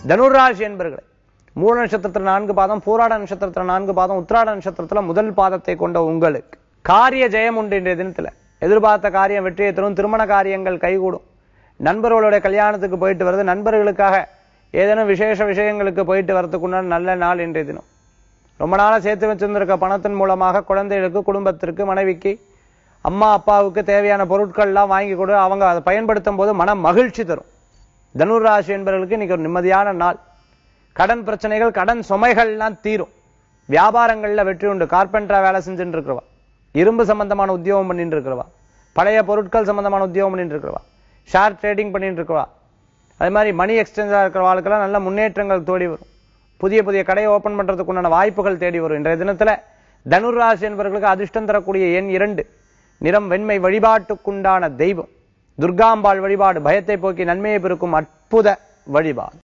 தனுராசி என்பர்களே மூல நட்சத்திரத்துல நான்கு பாதம் பூராட நட்சத்திரத்துல நான்கு பாதம் உத்திராட நட்சத்திரத்துல முதல் பாதத்தை கொண்ட உங்களுக்கு காரிய ஜெயம் உண்டு இன்றைய தினத்துல எதிர்பார்த்த காரியம் வெற்றியை தரும் திருமண காரியங்கள் கைகூடும் நண்பர்களுடைய கல்யாணத்துக்கு போயிட்டு வருது நண்பர்களுக்காக ஏதேனும் விசேஷ விஷயங்களுக்கு போயிட்டு வரதுக்குண்டான நல்ல நாள் இன்றைய தினம் ரொம்ப நாளா சேர்த்து வச்சிருந்திருக்க பணத்தின் மூலமாக குழந்தைகளுக்கு குடும்பத்திற்கு மனைவிக்கு அம்மா அப்பாவுக்கு தேவையான பொருட்கள்லாம் வாங்கி கொடு அவங்க அதை பயன்படுத்தும் போது மன மகிழ்ச்சி தரும் தனுர் ராசி என்பவர்களுக்கு இன்னைக்கு ஒரு நிம்மதியான நாள் கடன் பிரச்சனைகள் கடன் சுமைகள்லாம் தீரும் வியாபாரங்கள்ல வெற்றி உண்டு கார்பெண்டரா வேலை செஞ்சுட்டு இருக்கிறவா இரும்பு சம்பந்தமான உத்தியோகம் பண்ணிட்டு இருக்கிறவா பழைய பொருட்கள் சம்பந்தமான உத்தியோகம் பண்ணிட்டு இருக்கிறவா ஷேர் ட்ரேடிங் பண்ணிட்டு இருக்கிறவா அதே மாதிரி மணி எக்ஸ்சேஞ்சா இருக்கிறவாளுக்கெல்லாம் நல்ல முன்னேற்றங்கள் தோடி வரும் புதிய புதிய கடையை ஓபன் பண்றதுக்கு உண்டான வாய்ப்புகள் தேடி வரும் இன்றைய தினத்துல தனுர் ராசி என்பவர்களுக்கு அதிர்ஷ்டம் தரக்கூடிய எண் இரண்டு நிறம் வெண்மை வழிபாட்டுக்குண்டான தெய்வம் துர்காம்பாள் வழிபாடு பயத்தை போக்கி நன்மையை பெருக்கும் அற்புத வழிபாடு